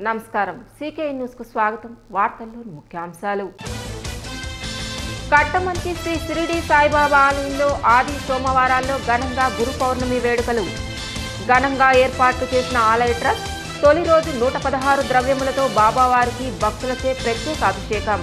నమస్కారం CK news కు స్వాగతం వార్తల్లోని ముఖ్యాంశాలు కట్టమంచి శ్రీ సిరిడి సాయిబాబా ఆలయంలో ఆది సోమవారాల్లో ఘనంగా గురు పౌర్ణమి వేడుకలు ఘనంగా ఏర్పాటు చేసిన ఆలయ ట్రస్ట్ తొలి రోజు నూట పదహారు ద్రవ్యములతో బాబావారికి భక్తులచే ప్రత్యేక అభిషేకం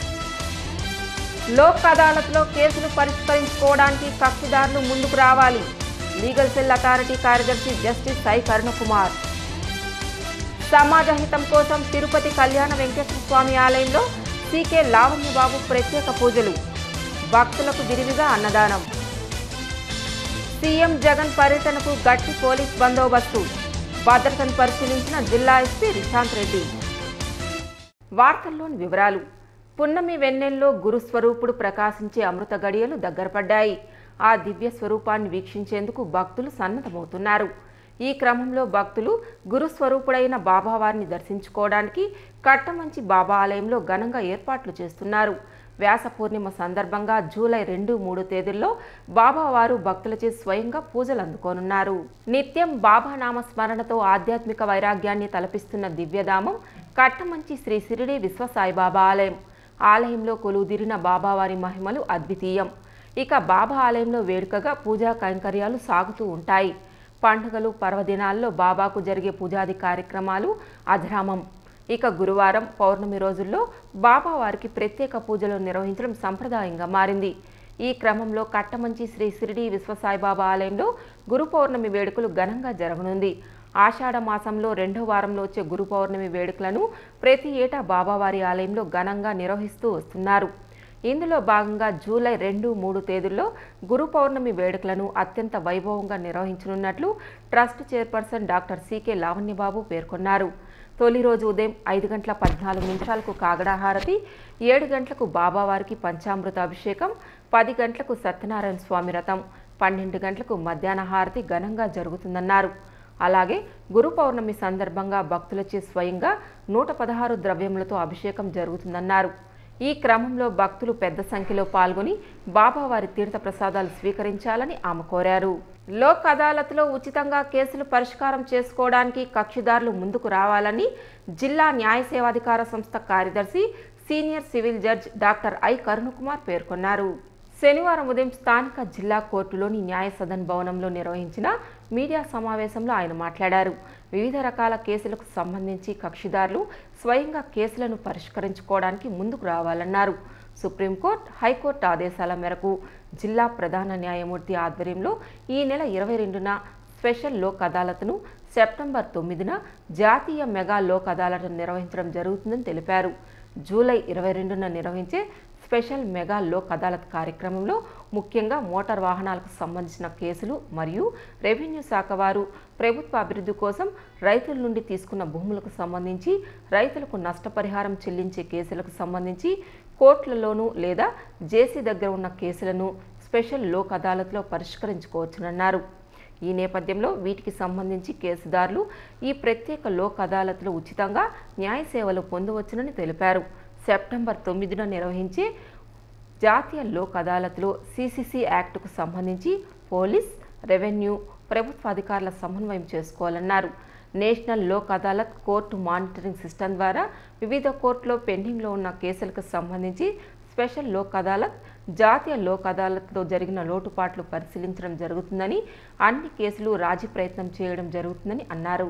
లోక్ అదాలత్లో కేసులు పరిష్కరించుకోవడానికి కక్షిదారులు ముందుకు రావాలి లీగల్ సెల్ అథారిటీ కార్యదర్శి జస్టిస్ సాయి కరుణకుమార్ సమాజ హితం కోసం తిరుపతి కళ్యాణ వెంకటేశ్వర స్వామి ఆలయంలో సీకే లావణ్యబాబు ప్రత్యేక పూజలు భక్తులకు విరివిగా అన్నదానం సీఎం జగన్ పర్యటనకు గట్టి పోలీస్ బందోబస్తు భద్రతను పరిశీలించిన జిల్లా ఎస్పీ రిశాంత్ రెడ్డి వార్తల్లోని వివరాలు పున్నమి వెన్నెల్లో గురుస్వరూపుడు ప్రకాశించే అమృత గడియలు దగ్గరపడ్డాయి ఆ దివ్య స్వరూపాన్ని వీక్షించేందుకు భక్తులు సన్నద్ధమవుతున్నారు ఈ క్రమంలో భక్తులు గురుస్వరూపుడైన బాబావారిని దర్శించుకోవడానికి కట్టమంచి బాబా ఆలయంలో ఘనంగా ఏర్పాట్లు చేస్తున్నారు వ్యాస పూర్ణిమ సందర్భంగా జూలై రెండు మూడు తేదీల్లో బాబావారు భక్తులచే స్వయంగా పూజలు అందుకోనున్నారు నిత్యం బాబా నామ స్మరణతో ఆధ్యాత్మిక వైరాగ్యాన్ని తలపిస్తున్న దివ్యధామం కట్టమంచి శ్రీ సిరిడి విశ్వసాయిబాబా ఆలయం ఆలయంలో కొలువుదీరిన బాబావారి మహిమలు అద్వితీయం ఇక బాబా ఆలయంలో వేడుకగా పూజా కైంకర్యాలు సాగుతూ ఉంటాయి పండుగలు పర్వదినాల్లో బాబాకు జరిగే పూజాది కార్యక్రమాలు అజరామం ఇక గురువారం పౌర్ణమి రోజుల్లో బాబా వారికి ప్రత్యేక పూజలు నిర్వహించడం సంప్రదాయంగా మారింది ఈ క్రమంలో కట్టమంచి శ్రీ సిరిడి విశ్వసాయిబాబా ఆలయంలో గురు పౌర్ణమి వేడుకలు ఘనంగా జరగనుంది ఆషాఢ మాసంలో రెండో వారంలో వచ్చే గురు పౌర్ణమి వేడుకలను ప్రతి ఏటా బాబావారి ఆలయంలో ఘనంగా నిర్వహిస్తూ వస్తున్నారు ఇందులో భాగంగా జూలై రెండు మూడు తేదీల్లో గురు పౌర్ణమి వేడుకలను అత్యంత వైభవంగా నిర్వహించనున్నట్లు trust chairperson doctor CK Lavanyababu పేర్కొన్నారు తొలి రోజు ఉదయం ఐదు గంటల పద్నాలుగు నిమిషాలకు కాగడా హారతి ఏడు గంటలకు బాబావారికి పంచామృత అభిషేకం పది గంటలకు సత్యనారాయణ స్వామి రథం పన్నెండు గంటలకు మధ్యాహ్న హారతి ఘనంగా జరుగుతుందన్నారు అలాగే గురు పౌర్ణమి సందర్భంగా భక్తులచే స్వయంగా నూట పదహారు ద్రవ్యములతో అభిషేకం జరుగుతుందన్నారు ఈ క్రమంలో భక్తులు పెద్ద సంఖ్యలో పాల్గొని బాబావారి తీర్థ ప్రసాదాలు స్వీకరించాలని ఆమె కోరారు లోక్ అదాలత్లో ఉచితంగా కేసులు పరిష్కారం చేసుకోవడానికి కక్షిదారులు ముందుకు రావాలని జిల్లా న్యాయ సేవాధికార సంస్థ కార్యదర్శి senior civil judge doctor I Karunakumar పేర్కొన్నారు శనివారం ఉదయం స్థానిక జిల్లా కోర్టులోని న్యాయ సదన్ భవనంలో నిర్వహించిన మీడియా సమావేశంలో ఆయన మాట్లాడారు వివిధ రకాల కేసులకు సంబంధించి కక్షిదారులు స్వయంగా కేసులను పరిష్కరించుకోవడానికి ముందుకు రావాలన్నారు సుప్రీంకోర్టు హైకోర్టు ఆదేశాల మేరకు జిల్లా ప్రధాన న్యాయమూర్తి ఆధ్వర్యంలో ఈ నెల ఇరవై రెండున స్పెషల్ లోక్ అదాలత్ను సెప్టెంబర్ తొమ్మిదిన జాతీయ మెగా లోక్ అదాలత్ నిర్వహించడం జరుగుతుందని తెలిపారు జూలై ఇరవై రెండున నిర్వహించే స్పెషల్ మెగా లోక్ అదాలత్ కార్యక్రమంలో ముఖ్యంగా మోటార్ వాహనాలకు సంబంధించిన కేసులు మరియు రెవెన్యూ శాఖ వారు ప్రభుత్వ అభివృద్ధి కోసం రైతుల నుండి తీసుకున్న భూములకు సంబంధించి రైతులకు నష్టపరిహారం చెల్లించే కేసులకు సంబంధించి కోర్టులలోనూ లేదా జేసీ దగ్గర ఉన్న కేసులను స్పెషల్ లోక్ అదాలత్లో పరిష్కరించుకోవచ్చునన్నారు ఈ నేపథ్యంలో వీటికి సంబంధించి కేసుదారులు ఈ ప్రత్యేక లోక్ అదాలత్లో ఉచితంగా న్యాయ సేవలు పొందవచ్చునని తెలిపారు సెప్టెంబర్ తొమ్మిదిన నిర్వహించే జాతీయ లోక్ అదాలత్లో సిసిసి యాక్టుకు సంబంధించి పోలీస్ రెవెన్యూ ప్రభుత్వ అధికారుల సమన్వయం చేసుకోవాలన్నారు national Lok Adalat court monitoring system ద్వారా వివిధ కోర్టులో పెండింగ్లో ఉన్న కేసులకు సంబంధించి స్పెషల్ లోక్ అదాలత్ జాతీయ లోక్ అదాలత్లో జరిగిన లోటుపాట్లు పరిశీలించడం జరుగుతుందని అన్ని కేసులు రాజీ ప్రయత్నం చేయడం జరుగుతుందని అన్నారు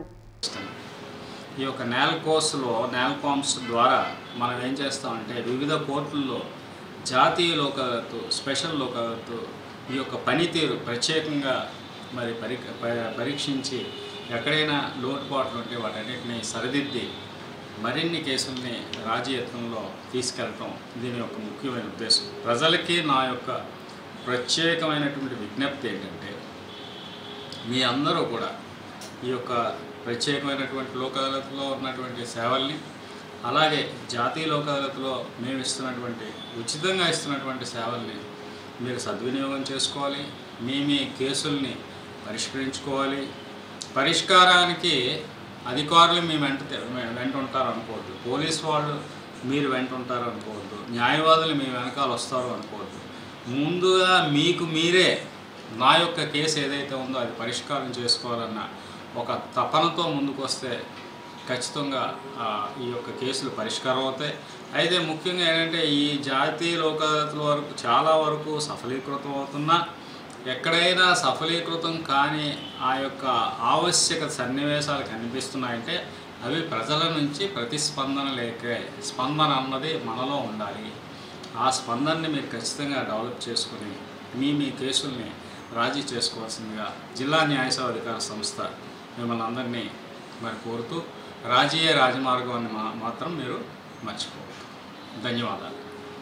ఈ యొక్క నేల్ కోర్సులో నేల్ కామ్స్ ద్వారా మనం ఏం చేస్తామంటే వివిధ కోర్టుల్లో జాతీయ లోకాలతో స్పెషల్ లోకాలతో ఈ యొక్క పనితీరు ప్రత్యేకంగా మరి పరి ప- పరీక్షించి ఎక్కడైనా లోటుపాట్లు ఉంటే వాటన్నిటిని సరిదిద్ది మరిన్ని కేసుల్ని రాజయత్నంలో తీసుకెళ్ళటం దీని యొక్క ముఖ్యమైన ఉద్దేశం ప్రజలకి నా యొక్క ప్రత్యేకమైనటువంటి విజ్ఞప్తి ఏంటంటే మీ అందరూ కూడా ఈ యొక్క ప్రత్యేకమైనటువంటి లోక్ అదాలత్లో ఉన్నటువంటి సేవల్ని అలాగే జాతీయ లోక్ అదాలత్లో మేము ఇస్తున్నటువంటి ఉచితంగా ఇస్తున్నటువంటి సేవల్ని మీరు సద్వినియోగం చేసుకోవాలి మీ మీ కేసుల్ని పరిష్కరించుకోవాలి పరిష్కారానికి అధికారులు మీ వెంట వెంట ఉంటారు అనుకోవద్దు పోలీస్ వాళ్ళు మీరు వెంట ఉంటారు అనుకోవద్దు న్యాయవాదులు మీ వెనకాల వస్తారు అనుకోవద్దు ముందుగా మీకు మీరే నా యొక్క కేసు ఏదైతే ఉందో అది పరిష్కారం చేసుకోవాలన్న ఒక తపనతో ముందుకు వస్తే ఖచ్చితంగా ఆ, ఈ యొక్క కేసులు పరిష్కారం అవుతాయి అయితే ముఖ్యంగా ఏంటంటే ఈ జాతీయ లోకాదాలతుల వరకు చాలా వరకు సఫలీకృతం అవుతున్నా ఎక్కడైనా సఫలీకృతం కాని ఆ యొక్క ఆవశ్యక సన్నివేశాలు కనిపిస్తున్నాయంటే అవి ప్రజల నుంచి ప్రతిస్పందన లేకే స్పందన అన్నది మనలో ఉండాలి ఆ స్పందనని మీరు ఖచ్చితంగా డెవలప్ చేసుకుని మీ మీ కేసుల్ని రాజీ చేసుకోవాల్సిందిగా జిల్లా న్యాయ సేవా అధికార సంస్థ మిమ్మల్ని అందరినీ మరి కోరుతూ రాజీయే రాజమార్గం అని మా మాత్రం మీరు మర్చిపోవద్దు ధన్యవాదాలు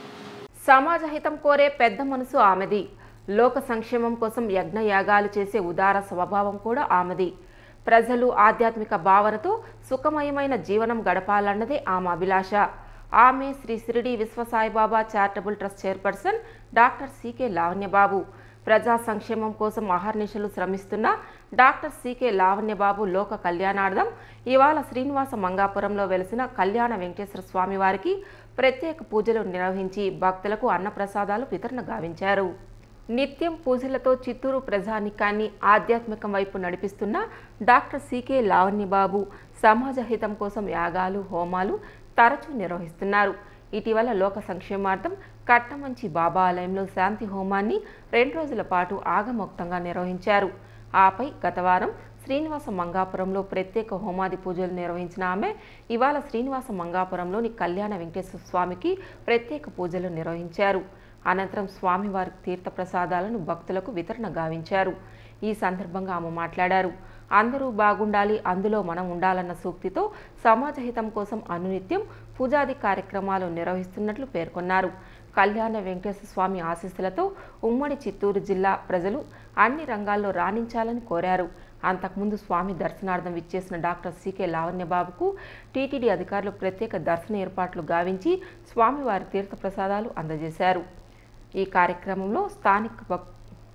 సమాజ హితం కోరే పెద్ద మనసు ఆమెది లోక సంక్షేమం కోసం యజ్ఞయాగాలు చేసే ఉదార స్వభావం కూడా ఆమెది ప్రజలు ఆధ్యాత్మిక భావనతో సుఖమయమైన జీవనం గడపాలన్నదే ఆమె అభిలాష ఆమె Shri Shiridi Vishwasaibaba charitable trust chairperson doctor CK Lavanyababu ప్రజా సంక్షేమం కోసం అహర్నిశలు శ్రమిస్తున్న డాక్టర్ సికే లావణ్యబాబు లోక కళ్యాణార్థం ఇవాళ శ్రీనివాస మంగాపురంలో వెలిసిన కళ్యాణ వెంకటేశ్వర స్వామి వారికి ప్రత్యేక పూజలు నిర్వహించి భక్తులకు అన్నప్రసాదాలు వితరణ గావించారు నిత్యం పూజలతో చిత్తూరు ప్రజానికాన్ని ఆధ్యాత్మికం వైపు నడిపిస్తున్న డాక్టర్ సికే లావణ్యబాబు సమాజ హితం కోసం యాగాలు హోమాలు తరచూ నిర్వహిస్తున్నారు ఇటీవల లోక సంక్షేమార్థం కట్టమంచి బాబా ఆలయంలో శాంతి హోమాన్ని రెండు రోజుల పాటు ఆగమోక్తంగా నిర్వహించారు ఆపై గత వారం శ్రీనివాస మంగాపురంలో ప్రత్యేక హోమాది పూజలు నిర్వహించిన ఆమె ఇవాళ శ్రీనివాస మంగాపురంలోని కళ్యాణ వెంకటేశ్వర స్వామికి ప్రత్యేక పూజలు నిర్వహించారు అనంతరం స్వామివారి తీర్థప్రసాదాలను భక్తులకు వితరణ గావించారు ఈ సందర్భంగా ఆమె మాట్లాడారు అందరూ బాగుండాలి అందులో మనం ఉండాలన్న సూక్తితో సమాజ హితం కోసం అనునిత్యం పూజాది కార్యక్రమాలు నిర్వహిస్తున్నట్లు పేర్కొన్నారు కళ్యాణ వెంకటేశ్వర స్వామి ఆశీస్సులతో ఉమ్మడి చిత్తూరు జిల్లా ప్రజలు అన్ని రంగాల్లో రాణించాలని కోరారు అంతకుముందు స్వామి దర్శనార్థం విచ్చేసిన డాక్టర్ సికే లావణ్యబాబుకు టీటీడీ అధికారులు ప్రత్యేక దర్శన ఏర్పాట్లు గావించి స్వామివారి తీర్థప్రసాదాలు అందజేశారు ఈ కార్యక్రమంలో స్థానిక భక్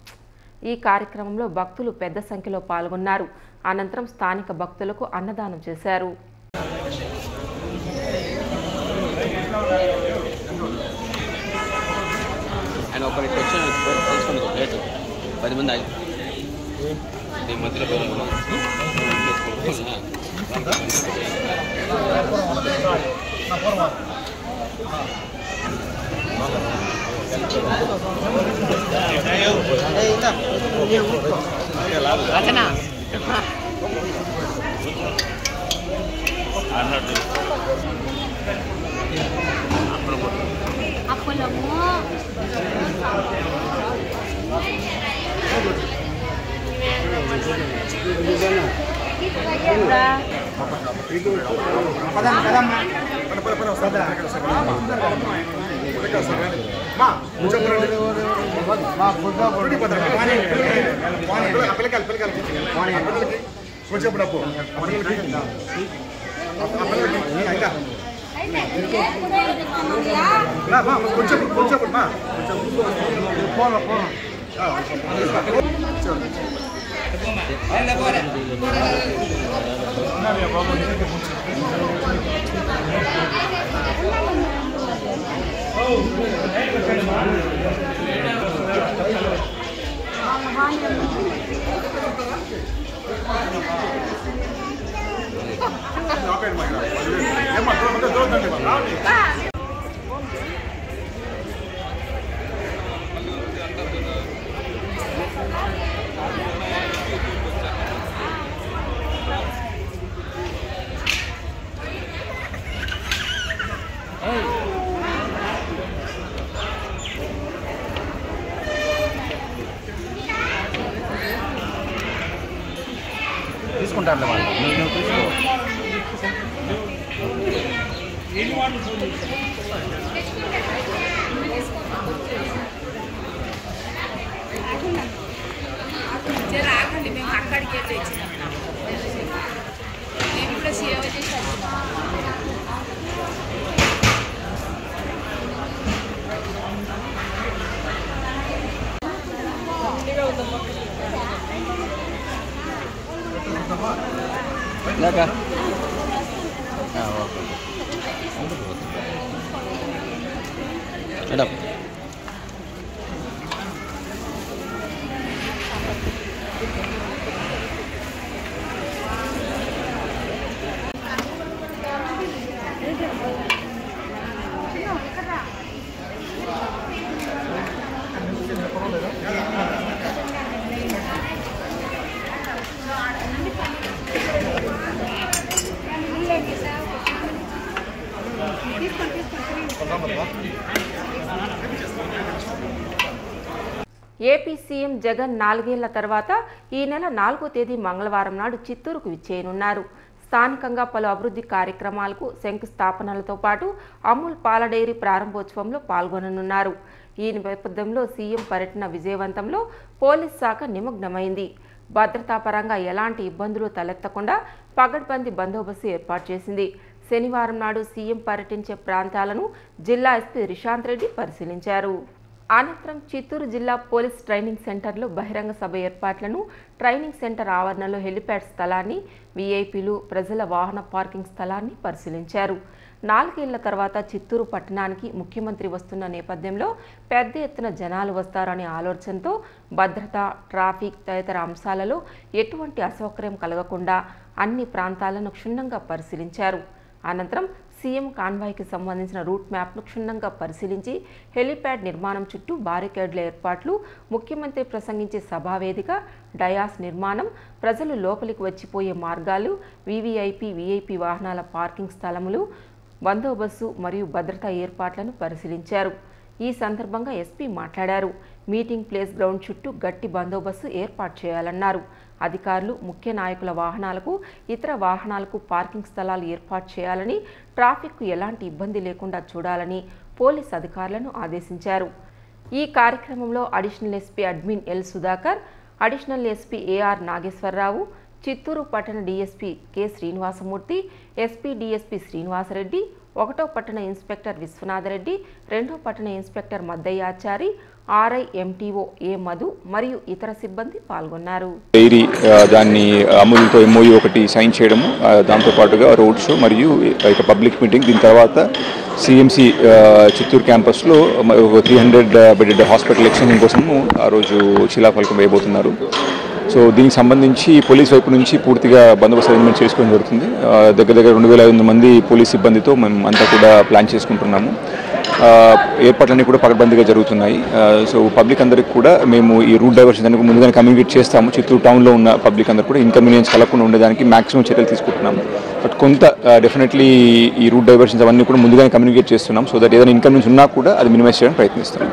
ఈ కార్యక్రమంలో భక్తులు పెద్ద సంఖ్యలో పాల్గొన్నారు అనంతరం స్థానిక భక్తులకు అన్నదానం చేశారు ఆయన ఒకరికి వచ్చి తెలుసుకుని ఒక ప్లేట్ పది మంది ఆగి దీని మధ్యలో పోయి మనం అప్పలము కొంచెం డబ్బు కొంచెం కొంచెం మా పోను పోను ఏమ్మా దూరం దూరం రావండి తీసుకుంటారులే వాళ్ళు నువ్వు నువ్వు తీసుకో రాకండి మేము అక్కడికే తెచ్చినాం మేము కూడా సేవ చేసి వచ్చినాం లేక మేడం ఏపీ సీఎం జగన్ నాలుగేళ్ల తర్వాత ఈ నెల నాలుగో తేదీ మంగళవారం నాడు చిత్తూరుకు విచ్చేయనున్నారు స్థానికంగా పలు అభివృద్ధి కార్యక్రమాలకు శంకుస్థాపనలతో పాటు అమూల్ పాల డైరీ ప్రారంభోత్సవంలో పాల్గొననున్నారు ఈ నేపథ్యంలో సీఎం పర్యటన విజయవంతంలో పోలీస్ శాఖ నిమగ్నమైంది భద్రతా పరంగా ఎలాంటి ఇబ్బందులు తలెత్తకుండా పగడ్బందీ బందోబస్తు ఏర్పాటు చేసింది శనివారం నాడు సీఎం పర్యటించే ప్రాంతాలను జిల్లా ఎస్పీ రిషాంత్ రెడ్డి పరిశీలించారు అనంతరం చిత్తూరు జిల్లా పోలీస్ ట్రైనింగ్ సెంటర్లో బహిరంగ సభ ఏర్పాట్లను ట్రైనింగ్ సెంటర్ ఆవరణలో హెలిప్యాడ్ స్థలాన్ని వీఐపీలు ప్రజల వాహన పార్కింగ్ స్థలాన్ని పరిశీలించారు నాలుగేళ్ల తర్వాత చిత్తూరు పట్టణానికి ముఖ్యమంత్రి వస్తున్న నేపథ్యంలో పెద్ద ఎత్తున జనాలు వస్తారనే ఆలోచనతో భద్రత ట్రాఫిక్ తదితర అంశాలలో ఎటువంటి అసౌకర్యం కలగకుండా అన్ని ప్రాంతాలను క్షుణ్ణంగా పరిశీలించారు అనంతరం సీఎం కాన్వాయ్కి సంబంధించిన రూట్ మ్యాప్ను క్షుణ్ణంగా పరిశీలించి హెలీప్యాడ్ నిర్మాణం చుట్టూ బారికేడ్ల ఏర్పాట్లు ముఖ్యమంత్రి ప్రసంగించే సభావేదిక డయాస్ నిర్మాణం ప్రజలు లోపలికి వచ్చిపోయే మార్గాలు వీవీఐపీ వీఐపీ వాహనాల పార్కింగ్ స్థలములు బందోబస్తు మరియు భద్రతా ఏర్పాట్లను పరిశీలించారు ఈ సందర్భంగా ఎస్పీ మాట్లాడారు మీటింగ్ ప్లేస్ గ్రౌండ్ చుట్టూ గట్టి బందోబస్తు ఏర్పాటు చేయాలన్నారు అధికారులు ముఖ్య నాయకుల వాహనాలకు ఇతర వాహనాలకు పార్కింగ్ స్థలాలు ఏర్పాటు చేయాలని ట్రాఫిక్కు ఎలాంటి ఇబ్బంది లేకుండా చూడాలని పోలీస్ అధికారులను ఆదేశించారు ఈ కార్యక్రమంలో additional SP admin L Sudhakar additional SP AR Nageswararao Chittoor పట్టణ DSP K Srinivasamurthy SP DSP Srinivasareddy ఒకటో పట్టణ ఇన్స్పెక్టర్ విశ్వనాథరెడ్డి రెండో పట్టణ inspector Maddayyachari RI MTO A Madhu మరియు ఇతర సిబ్బంది పాల్గొన్నారు డైరీ ఆ, దాన్ని అమూల్తో ఎంఓయూ ఒకటి సైన్ చేయడము ఆ, దాంతోపాటుగా రోడ్ షో మరియు ఇక పబ్లిక్ మీటింగ్ దీని తర్వాత సిఎంసి చిత్తూరు క్యాంపస్లో మ- ఒక three hundred bedded hospital extension కోసము ఆ రోజు శిలాఫలకం వేయబోతున్నారు సో దీనికి సంబంధించి పోలీస్ వైపు నుంచి పూర్తిగా బందోబస్తు అరేంజ్మెంట్ చేసుకోవడం జరుగుతుంది ఆ, దగ్గర దగ్గర రెండు వేల ఐదు వందల మంది పోలీస్ సిబ్బందితో మేము అంతా కూడా ప్లాన్ చేసుకుంటున్నాము ఆ, ఏర్పాట్లన్నీ కూడా పకడ్బందీగా జరుగుతున్నాయి ఆ, సో పబ్లిక్ అందరికి కూడా మేము ఈ రూట్ డైవర్షన్ దానికి ముందుగానే కమ్యూనికేట్ చేస్తాము చిత్తూరు టౌన్లో ఉన్న పబ్లిక్ అందరూ కూడా ఇన్కన్వీనియన్స్ కలగకుండా ఉండేదానికి మాక్సిమం చర్యలు తీసుకుంటున్నాము బట్ కొంత డెఫినెట్లీ ఈ రూట్ డైవర్షన్స్ అవన్నీ కూడా ముందుగానే కమ్యూనికేట్ చేస్తున్నాం సో దట్ ఏదైనా ఇన్కన్వీనియన్స్ ఉన్నా కూడా అది మినిమైజ్ చేయడానికి ప్రయత్నిస్తున్నాం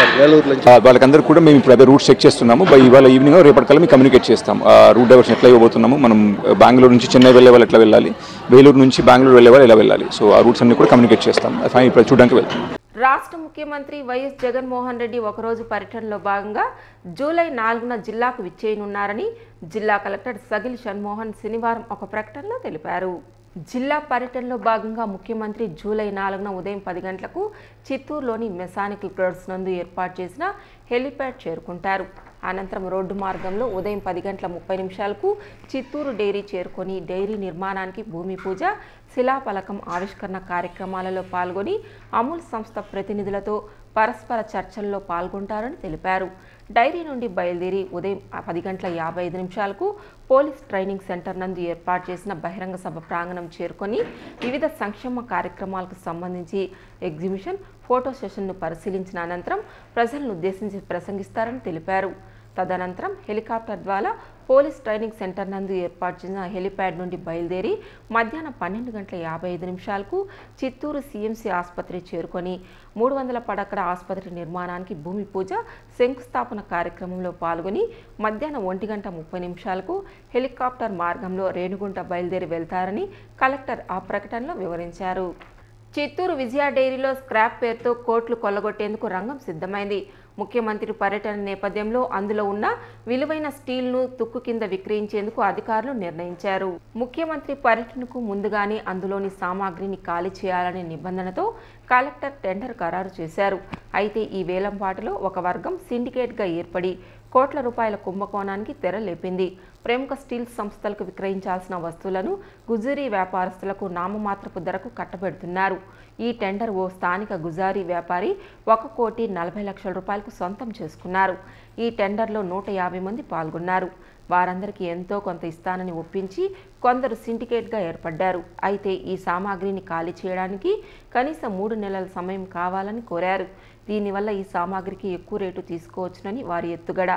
ఆ, వాళ్ళకందరూ కూడా మేము ఇప్పుడు అదే రూట్ చెక్ చేస్తున్నాము బై ఇవాళ ఈవినింగ్ రేపటికల్లా మీకు కమ్యూనికేట్ చేస్తాం ఆ రూట్ డైవర్షన్ ఎట్లా ఇవ్వబోతున్నాము మనం బెంగళూరు నుంచి చెన్నై వెళ్ళే వాళ్ళు ఎట్లా వెళ్ళాలి వేలూరు నుంచి బెంగళూరు వెళ్ళే వాళ్ళు ఎలా వెళ్ళాలి సో ఆ రూట్స్ అన్ని కూడా కమ్యూనికేట్ చేస్తాం ఫైన్ ఇప్పుడు చూడడానికి వెళ్తున్నాం రాష్ట్ర ముఖ్యమంత్రి వైఎస్ జగన్మోహన్ రెడ్డి ఒకరోజు పర్యటనలో భాగంగా జూలై నాలుగున జిల్లాకు విచ్చేయనున్నారని జిల్లా కలెక్టర్ సగిల్ షణ్మోహన్ శనివారం ఒక ప్రకటనలో తెలిపారు జిల్లా పర్యటనలో భాగంగా ముఖ్యమంత్రి జూలై నాలుగున ఉదయం పది గంటలకు చిత్తూరులోని మెసానికల్ క్రోడ్స్ నందు ఏర్పాటు చేసిన హెలిప్యాడ్ చేరుకుంటారు అనంతరం రోడ్డు మార్గంలో ఉదయం పది గంటల ముప్పై నిమిషాలకు చిత్తూరు డైరీ చేరుకొని డైరీ నిర్మాణానికి భూమి పూజ శిలాఫలకం ఆవిష్కరణ కార్యక్రమాలలో పాల్గొని అమూల్ సంస్థ ప్రతినిధులతో పరస్పర చర్చల్లో పాల్గొంటారని తెలిపారు డైరీ నుండి బయలుదేరి ఉదయం పది గంటల యాభై ఐదు నిమిషాలకు పోలీస్ ట్రైనింగ్ సెంటర్ నందు ఏర్పాటు చేసిన బహిరంగ సభ ప్రాంగణం చేరుకొని వివిధ సంక్షేమ కార్యక్రమాలకు సంబంధించి ఎగ్జిబిషన్ ఫోటో సెషన్ను పరిశీలించిన అనంతరం ప్రజలను ఉద్దేశించి ప్రసంగిస్తారని తెలిపారు తదనంతరం హెలికాప్టర్ ద్వారా పోలీస్ ట్రైనింగ్ సెంటర్ నందు ఏర్పాటు చేసిన హెలిప్యాడ్ నుండి బయలుదేరి మధ్యాహ్నం పన్నెండు గంటల యాభై ఐదు నిమిషాలకు చిత్తూరు సీఎంసీ ఆసుపత్రి చేరుకొని మూడు వందల పడకల ఆసుపత్రి నిర్మాణానికి భూమి పూజ శంకుస్థాపన కార్యక్రమంలో పాల్గొని మధ్యాహ్నం ఒంటి గంట ముప్పై నిమిషాలకు హెలికాప్టర్ మార్గంలో రేణుగుంట బయలుదేరి వెళ్తారని కలెక్టర్ ఆ ప్రకటనలో వివరించారు చిత్తూరు విజయ డైరీలో స్క్రాప్ పేరుతో కోట్లు కొల్లగొట్టేందుకు రంగం సిద్ధమైంది ముఖ్యమంత్రి పర్యటన నేపథ్యంలో అందులో ఉన్న విలువైన స్టీల్ను తుక్కు కింద విక్రయించేందుకు అధికారులు నిర్ణయించారు ముఖ్యమంత్రి పర్యటనకు ముందుగానే అందులోని సామాగ్రిని ఖాళీ చేయాలనే నిబంధనతో కలెక్టర్ టెండర్ ఖరారు చేశారు అయితే ఈ వేలంపాటలో ఒక వర్గం సిండికేట్గా ఏర్పడి కోట్ల రూపాయల కుంభకోణానికి తెరలేపింది ప్రముఖ స్టీల్ సంస్థలకు విక్రయించాల్సిన వస్తువులను గుజరీ వ్యాపారస్తులకు నామమాత్రపు ధరకు కట్టబెడుతున్నారు ఈ టెండర్ ఓ స్థానిక గుజారీ వ్యాపారి ఒక కోటి నలభై లక్షల రూపాయలకు సొంతం చేసుకున్నారు ఈ టెండర్లో నూట యాభై మంది పాల్గొన్నారు వారందరికీ ఎంతో కొంత ఇస్తానని ఒప్పించి కొందరు సిండికేట్గా ఏర్పడ్డారు అయితే ఈ సామాగ్రిని ఖాళీ చేయడానికి కనీసం మూడు నెలల సమయం కావాలని కోరారు దీనివల్ల ఈ సామాగ్రికి ఎక్కువ రేటు తీసుకోవచ్చునని వారి ఎత్తుగడ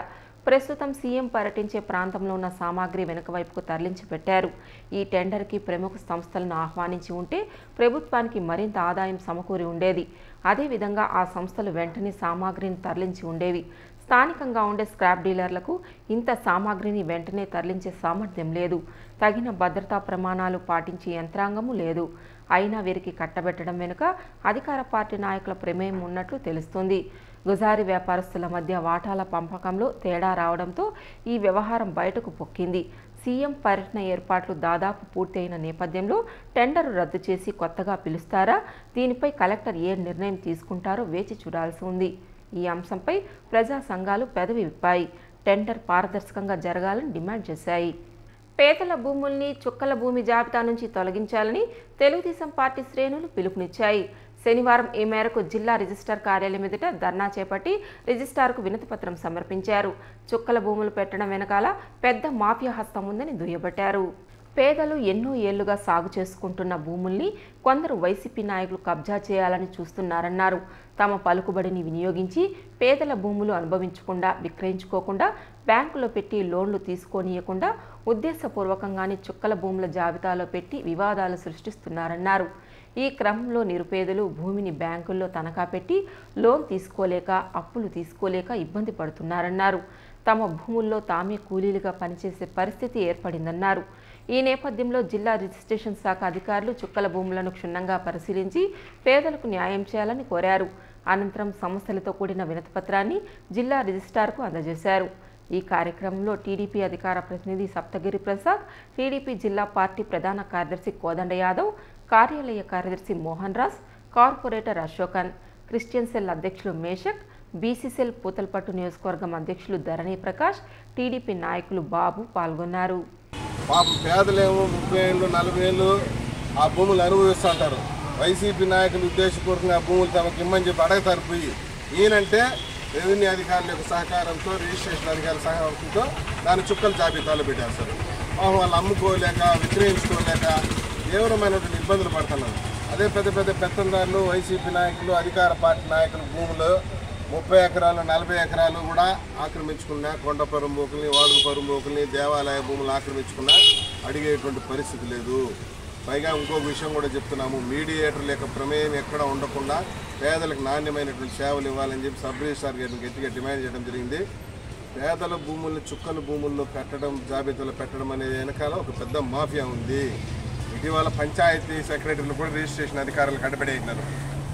ప్రస్తుతం సీఎం పర్యటించే ప్రాంతంలో ఉన్న సామాగ్రి వెనుక వైపుకు తరలించి పెట్టారు ఈ టెండర్కి ప్రముఖ సంస్థలను ఆహ్వానించి ఉంటే ప్రభుత్వానికి మరింత ఆదాయం సమకూరి ఉండేది అదేవిధంగా ఆ సంస్థలు వెంటనే సామాగ్రిని తరలించి ఉండేవి స్థానికంగా ఉండే స్క్రాప్ డీలర్లకు ఇంత సామాగ్రిని వెంటనే తరలించే సామర్థ్యం లేదు తగిన భద్రతా ప్రమాణాలు పాటించే యంత్రాంగము లేదు అయినా వీరికి కట్టబెట్టడం వెనుక అధికార పార్టీ నాయకుల ప్రమేయం ఉన్నట్లు తెలుస్తుంది గుజారి వ్యాపారస్తుల మధ్య వాటాల పంపకంలో తేడా రావడంతో ఈ వ్యవహారం బయటకు పొక్కింది సీఎం పర్యటన ఏర్పాట్లు దాదాపు పూర్తయిన నేపథ్యంలో టెండర్ రద్దు చేసి కొత్తగా పిలుస్తారా దీనిపై కలెక్టర్ ఏ నిర్ణయం తీసుకుంటారో వేచి చూడాల్సి ఉంది ఈ అంశంపై ప్రజా సంఘాలు పెదవి విప్పాయి టెండర్ పారదర్శకంగా జరగాలని డిమాండ్ చేశాయి పేదల భూముల్ని చుక్కల భూమి జాబితా నుంచి తొలగించాలని తెలుగుదేశం పార్టీ శ్రేణులు పిలుపునిచ్చాయి శనివారం ఈ మేరకు జిల్లా రిజిస్టార్ కార్యాలయం ఎదుట ధర్నా చేపట్టి రిజిస్టార్కు వినతిపత్రం సమర్పించారు చుక్కల భూములు పెట్టడం వెనకాల పెద్ద మాఫియా హస్తం ఉందని దుయ్యబట్టారు పేదలు ఎన్నో ఏళ్లుగా సాగు చేసుకుంటున్న భూముల్ని కొందరు వైసీపీ నాయకులు కబ్జా చేయాలని చూస్తున్నారన్నారు తమ పలుకుబడిని వినియోగించి పేదల భూములు అనుభవించకుండా విక్రయించుకోకుండా బ్యాంకులో పెట్టి లోన్లు తీసుకోనీయకుండా ఉద్దేశపూర్వకంగానే చుక్కల భూముల జాబితాలో పెట్టి వివాదాలు సృష్టిస్తున్నారన్నారు ఈ క్రమంలో నిరుపేదలు భూమిని బ్యాంకుల్లో తనఖా పెట్టి లోన్ తీసుకోలేక అప్పులు తీసుకోలేక ఇబ్బంది పడుతున్నారన్నారు తమ భూముల్లో తామే కూలీలుగా పనిచేసే పరిస్థితి ఏర్పడిందన్నారు ఈ నేపథ్యంలో జిల్లా రిజిస్ట్రేషన్ శాఖ అధికారులు చుక్కల భూములను క్షుణ్ణంగా పరిశీలించి పేదలకు న్యాయం చేయాలని కోరారు అనంతరం సమస్యలతో కూడిన వినతిపత్రాన్ని జిల్లా రిజిస్ట్రార్కు అందజేశారు ఈ కార్యక్రమంలో టీడీపీ అధికార ప్రతినిధి సప్తగిరి ప్రసాద్ టీడీపీ జిల్లా పార్టీ ప్రధాన కార్యదర్శి కోదండ యాదవ్ కార్యాలయ కార్యదర్శి Mohan Raj corporator Ashokan Christian cell అధ్యక్షులు మేషక్ బీసీసెల్ పూతలపట్టు నియోజకవర్గం అధ్యక్షులు ధరణి ప్రకాష్ టీడీపీ నాయకులు బాబు పాల్గొన్నారు పాపం పేదలేమో ముప్పై ఏళ్ళు నలభై ఏళ్ళు ఆ భూములు అనుభవిస్తూ ఉంటారు వైసీపీ నాయకులు ఉద్దేశపూర్వకంగా ఆ భూములు తమకు ఇమ్మని చెప్పి అడగతారు పోయి ఈయనంటే రెవెన్యూ అధికారుల యొక్క సహకారంతో రిజిస్ట్రేషన్ అధికారుల సహకారంతో దాని చుక్కల జాబితాలో పెట్టేస్తారు పాపం వాళ్ళు అమ్ముకోలేక విక్రయించుకోలేక తీవ్రమైనటువంటి ఇబ్బందులు పడుతున్నారు అదే పెద్ద పెద్ద పెత్తందారులు వైసీపీ నాయకులు అధికార పార్టీ నాయకుల భూములు ముప్పై ఎకరాలు నలభై ఎకరాలు కూడా ఆక్రమించుకున్న కొండ పరుంబోకుల్ని వాడుక పరుంబోకుల్ని దేవాలయ భూములు ఆక్రమించుకున్న అడిగేటువంటి పరిస్థితి లేదు పైగా ఇంకొక విషయం కూడా చెప్తున్నాము మీడియేటర్ లేక ప్రమేయం ఎక్కడ ఉండకుండా పేదలకు నాణ్యమైనటువంటి సేవలు ఇవ్వాలని చెప్పి సబ్ రిజిస్టార్ గారిని గట్టిగా డిమాండ్ చేయడం జరిగింది పేదల భూముల్ని చుక్కల భూముల్లో పెట్టడం జాబితాలో పెట్టడం అనేది వెనకాల ఒక పెద్ద మాఫియా ఉంది ఇటీవల పంచాయతీ సెక్రటరీలు కూడా రిజిస్ట్రేషన్ అధికారులు కట్టబడేసినారు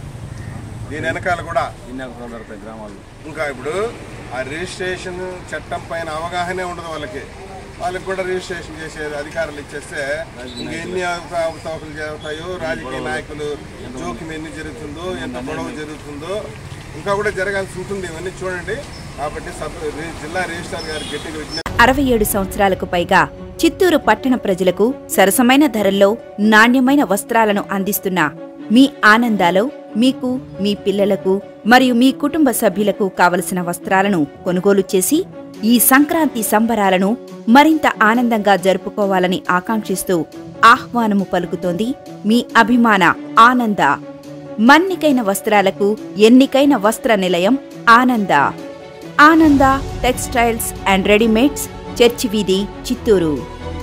దీని వెనకాల కూడా గ్రామాల్లో ఇంకా ఇప్పుడు ఆ రిజిస్ట్రేషన్ చట్టం పైన అవగాహనే ఉండదు వాళ్ళకి వాళ్ళకి కూడా రిజిస్ట్రేషన్ చేసే అధికారులు ఇచ్చేస్తే ఇంకెన్ని అవత- అవతవకలు జరుగుతాయో రాజకీయ నాయకులు జోక్యం ఎన్ని జరుగుతుందో ఎంత గొడవ జరుగుతుందో ఇంకా కూడా జరగాల్సి ఉంటుంది ఇవన్నీ చూడండి కాబట్టి సబ్ రి- జిల్లా రిజిస్ట్రార్ గారు గట్టిగా విజ్ఞప్తి అరవై ఏడు సంవత్సరాలకు పైగా చిత్తూరు పట్టణ ప్రజలకు సరసమైన ధరల్లో నాణ్యమైన వస్త్రాలను అందిస్తున్న మీ ఆనందాలో మీకు మీ పిల్లలకు మరియు మీ కుటుంబ సభ్యులకు కావలసిన వస్త్రాలను కొనుగోలు చేసి ఈ సంక్రాంతి సంబరాలను మరింత ఆనందంగా జరుపుకోవాలని ఆకాంక్షిస్తూ ఆహ్వానము పలుకుతోంది మీ అభిమాన ఆనంద మన్నికైన వస్త్రాలకు ఎన్నికైన వస్త్ర నిలయం ఆనంద ఆనంద టెక్స్టైల్స్ అండ్ రెడీమేడ్స్ చర్చి వీధి Chittoor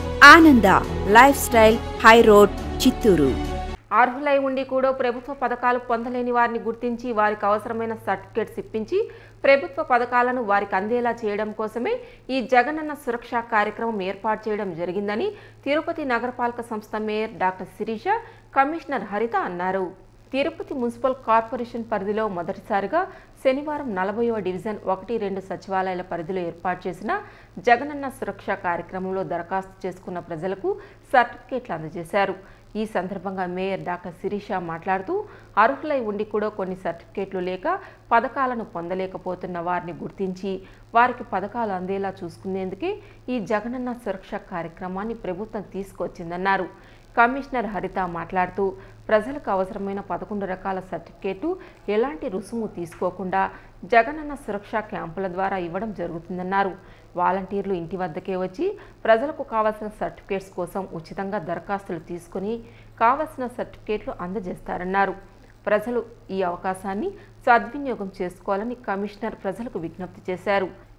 Ananda lifestyle high road Chittoor అర్హులై ఉండి కూడా ప్రభుత్వ పథకాలు పొందలేని వారిని గుర్తించి వారికి అవసరమైన సర్టిఫికేట్స్ ఇప్పించి ప్రభుత్వ పథకాలను వారికి అందేలా చేయడం కోసమే ఈ జగనన్న సురక్ష కార్యక్రమం ఏర్పాటు చేయడం జరిగిందని తిరుపతి నగరపాలక సంస్థ మేయర్ డాక్టర్ శిరీష కమిషనర్ హరిత అన్నారు తిరుపతి మున్సిపల్ కార్పొరేషన్ పరిధిలో మొదటిసారిగా శనివారం నలభైవ డివిజన్ ఒకటి రెండు సచివాలయాల పరిధిలో ఏర్పాటు చేసిన జగనన్న సురక్ష కార్యక్రమంలో దరఖాస్తు చేసుకున్న ప్రజలకు సర్టిఫికేట్లు అందజేశారు ఈ సందర్భంగా మేయర్ డాక్టర్ శిరీష మాట్లాడుతూ అర్హులై ఉండి కూడా కొన్ని సర్టిఫికేట్లు లేక పథకాలను పొందలేకపోతున్న వారిని గుర్తించి వారికి పథకాలు అందేలా చూసుకునేందుకే ఈ జగనన్న సురక్ష కార్యక్రమాన్ని ప్రభుత్వం తీసుకొచ్చిందన్నారు కమిషనర్ హరిత మాట్లాడుతూ ప్రజలకు అవసరమైన పదకొండు రకాల సర్టిఫికేటు ఎలాంటి రుసుము తీసుకోకుండా జగనన్న సురక్ష క్యాంపుల ద్వారా ఇవ్వడం జరుగుతుందన్నారు వాలంటీర్లు ఇంటి వద్దకే వచ్చి ప్రజలకు కావాల్సిన సర్టిఫికేట్స్ కోసం ఉచితంగా దరఖాస్తులు తీసుకుని కావలసిన సర్టిఫికేట్లు అందజేస్తారన్నారు ప్రజలు ఈ అవకాశాన్ని సద్వినియోగం చేసుకోవాలని కమిషనర్ ప్రజలకు విజ్ఞప్తి చేశారు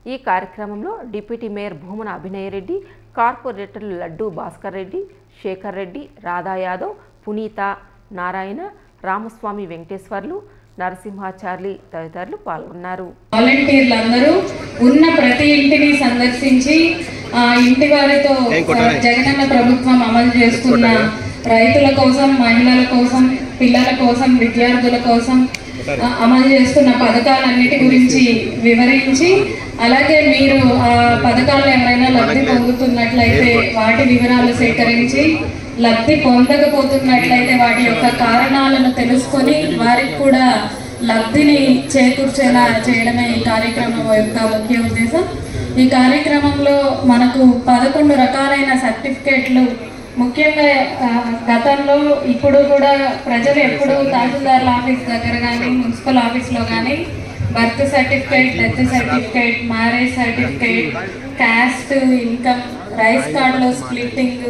ఈ కార్యక్రమంలో డిప్యూటీ మేయర్ భూమన అభినయ్ రెడ్డి కార్పొరేటర్లు లడ్డు భాస్కర్ రెడ్డి శేఖర్ రెడ్డి రాధా యాదవ్ పునీత నారాయణ రామస్వామి వెంకటేశ్వర్లు నరసింహాచార్లి తదితరులు పాల్గొన్నారు వాలంటీర్లు అందరూ ఉన్న ప్రతి ఇంటిని సందర్శించి ఆ ఇంటి వారితో ఆ, జగనన్న ప్రభుత్వం అమలు చేస్తున్న రైతుల కోసం మహిళల కోసం పిల్లల కోసం విద్యార్థుల కోసం ఆ, అమలు చేస్తున్న పథకాలన్నిటి గురించి వివరించి అలాగే మీరు ఆ పథకాలు ఎవరైనా లబ్ధి పొందుతున్నట్లయితే వాటి వివరాలు సేకరించి లబ్ధి పొందకపోతున్నట్లయితే వాటి యొక్క కారణాలను తెలుసుకొని వారికి కూడా లబ్ధిని చేకూర్చేలా చేయడమే ఈ కార్యక్రమం యొక్క ముఖ్య ఉద్దేశం ఈ కార్యక్రమంలో మనకు పదకొండు రకాలైన సర్టిఫికేట్లు ముఖ్యంగా ఆ, గతంలో ఇప్పుడు కూడా ప్రజలు ఎప్పుడు తహసీల్దార్ల ఆఫీస్ దగ్గర కానీ మున్సిపల్ ఆఫీస్లో కానీ birth certificate death certificate marriage certificate caste income rice కార్డులో స్ప్లిట్టింగ్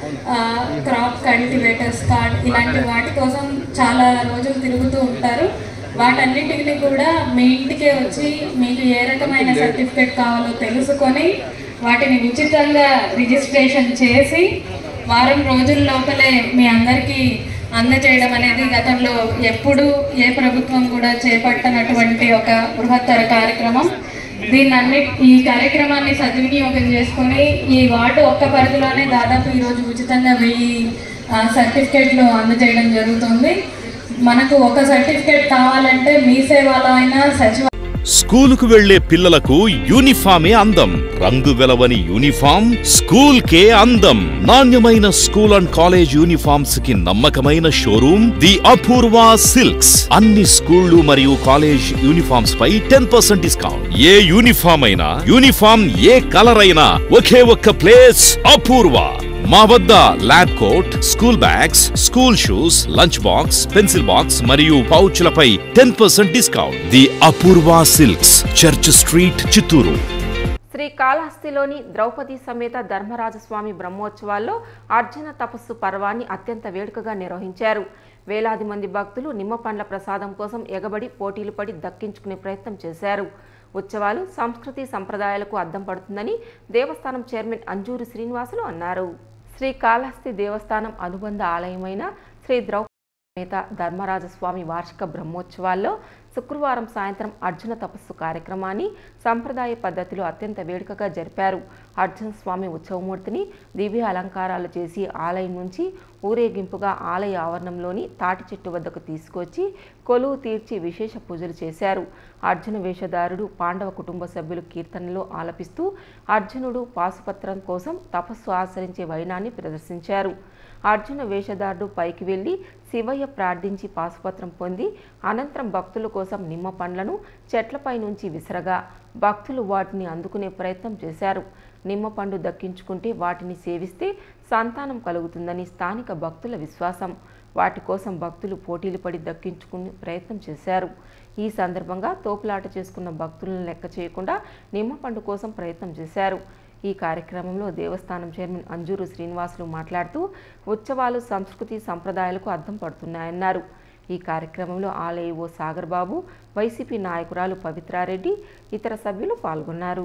క్రాప్ కల్టివేటర్స్ కార్డ్ ఇలాంటి వాటి కోసం చాలా రోజులు తిరుగుతూ ఉంటారు వాటన్నిటిని కూడా మీ ఇంటికే వచ్చి మీకు ఏ రకమైన సర్టిఫికేట్ కావాలో తెలుసుకొని వాటిని ఉచితంగా రిజిస్ట్రేషన్ చేసి వారం రోజుల లోపలే మీ అందరికీ అందజేయడం అనేది గతంలో ఎప్పుడు ఏ ప్రభుత్వం కూడా చేపట్టనటువంటి ఒక బృహత్తర కార్యక్రమం దీన్ని అన్ని ఈ కార్యక్రమాన్ని సద్వినియోగం చేసుకొని ఈ వార్డు ఒక్క పరిధిలోనే దాదాపు ఈరోజు ఉచితంగా వెయ్యి ఆ, సర్టిఫికేట్లు అందజేయడం జరుగుతుంది మనకు ఒక సర్టిఫికేట్ కావాలంటే మీ సేవలో అయినా సచివ స్కూలుకు వెళ్లే పిల్లలకు యూనిఫామే అందం రంగు వెలవని యూనిఫామ్ స్కూల్ కే అందం నాణ్యమైన స్కూల్ అండ్ కాలేజ్ యూనిఫామ్స్ కి నమ్మకమైన షోరూమ్ ది అపూర్వ సిల్క్స్ అన్ని స్కూళ్లు మరియు కాలేజ్ యూనిఫామ్స్ పై టెన్ పర్సెంట్ డిస్కౌంట్ ఏ యూనిఫామ్ అయినా యూనిఫామ్ ఏ కలర్ అయినా ఒకే ఒక్క ప్లేస్ అపూర్వ మా వద్ద lab coat school bags school shoes lunch box pencil box మరియు పౌచ్లపై ten percent discount the Apoorva silks church street Chittoor Shri కాళహస్తిలోని ద్రౌపది సమేత ధర్మరాజస్వామి బ్రహ్మోత్సవాల్లో అర్జున తపస్సు పర్వాన్ని అత్యంత వేడుకగా నిర్వహించారు వేలాది మంది భక్తులు నిమ్మ పండ్ల ప్రసాదం కోసం ఎగబడి పోటీలు పడి దక్కించుకునే ప్రయత్నం చేశారు ఉత్సవాలు సంస్కృతి సంప్రదాయాలకు అద్దం పడుతుందని దేవస్థానం చైర్మన్ అంజూరి శ్రీనివాసులు అన్నారు శ్రీ కాళహస్తి దేవస్థానం అనుబంధ ఆలయమైన శ్రీ ద్రౌపది సమేత ధర్మరాజస్వామి వార్షిక బ్రహ్మోత్సవాల్లో శుక్రవారం సాయంత్రం అర్జున తపస్సు కార్యక్రమాన్ని సంప్రదాయ పద్ధతిలో అత్యంత వేడుకగా జరిపారు అర్జున స్వామి ఉత్సవమూర్తిని దివ్య అలంకారాలు చేసి ఆలయం నుంచి ఊరేగింపుగా ఆలయ ఆవరణంలోని తాటి చెట్టు వద్దకు తీసుకొచ్చి కొలువు తీర్చి విశేష పూజలు చేశారు అర్జున వేషధారుడు పాండవ కుటుంబ సభ్యులు కీర్తనలో ఆలపిస్తూ అర్జునుడు పాశుపత్రం కోసం తపస్సు ఆచరించే వైనాన్ని ప్రదర్శించారు అర్జున వేషధారుడు పైకి వెళ్లి శివయ్య ప్రార్థించి పాశుపత్రం పొంది అనంతరం భక్తుల కోసం నిమ్మ పండ్లను చెట్లపై నుంచి విసరగా భక్తులు వాటిని అందుకునే ప్రయత్నం చేశారు నిమ్మ పండు దక్కించుకుంటే వాటిని సేవిస్తే సంతానం కలుగుతుందని స్థానిక భక్తుల విశ్వాసం వాటి కోసం భక్తులు పోటీలు పడి దక్కించుకునే ప్రయత్నం చేశారు ఈ సందర్భంగా తోపులాట చేసుకున్న భక్తులను లెక్క చేయకుండా నిమ్మ పండు కోసం ప్రయత్నం చేశారు ఈ కార్యక్రమంలో దేవస్థానం చైర్మన్ అంజూరు శ్రీనివాసులు మాట్లాడుతూ ఉత్సవాలు సంస్కృతి సంప్రదాయాలకు అద్దం పడుతున్నాయన్నారు ఈ కార్యక్రమంలో ఆలయ ఓ సాగర్ బాబు వైసీపీ నాయకురాలు పవిత్రారెడ్డి ఇతర సభ్యులు పాల్గొన్నారు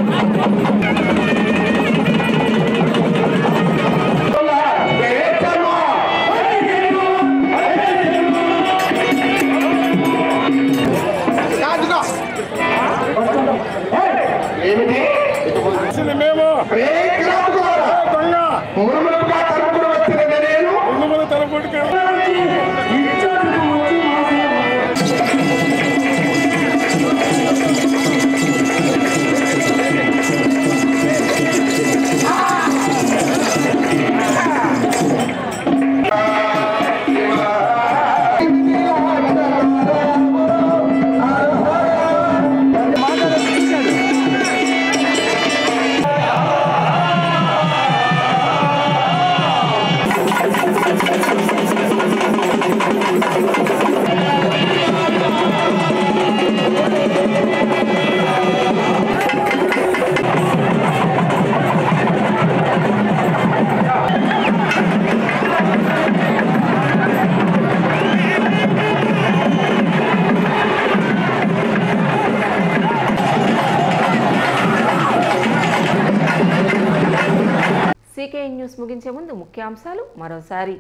మేము దొంగ ఉరుములుగా తలుపులు వచ్చిన నేను ఉరుములు తలుపుడికి ముగించే ముందు ముఖ్యాంశాలు మరోసారి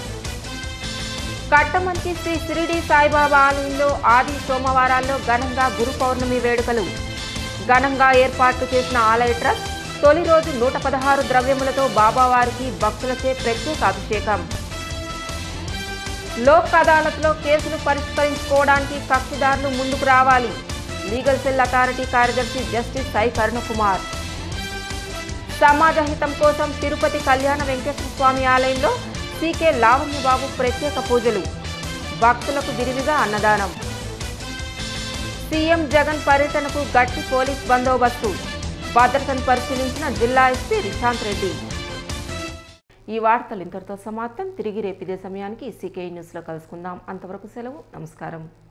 కట్టమంచి శ్రీ సిరిడి సాయిబాబా ఆలయంలో ఆది సోమవారాల్లో ఘనంగా గురు పౌర్ణమి వేడుకలు ఘనంగా ఏర్పాటు చేసిన ఆలయ ట్రస్ట్ తొలి రోజు నూట పదహారు ద్రవ్యములతో బాబావారికి భక్తులచే ప్రత్యేక అభిషేకం లోక్ అదాలత్లో కేసులు పరిష్కరించుకోవడానికి కక్షిదారులు ముందుకు రావాలి లీగల్ సెల్ అథారిటీ కార్యదర్శి జస్టిస్ సాయి కరుణకుమార్ సమాజ హితం కోసం తిరుపతి కళ్యాణ వెంకటేశ్వర స్వామి ఆలయంలో సీకే లావణ్యబాబు ప్రత్యేక పూజలు భక్తులకు విరివిగా అన్నదానం సీఎం జగన్ పర్యటనకు గట్టి పోలీస్ బందోబస్తు భద్రతను పరిశీలించిన జిల్లా ఎస్పీ రిశాంత్ రెడ్డి ఈ వార్తలు ఇంతటితో సమాప్తం తిరిగి రేపు ఇదే సమయానికి సీకే న్యూస్లో కలుసుకుందాం అంతవరకు సెలవు నమస్కారం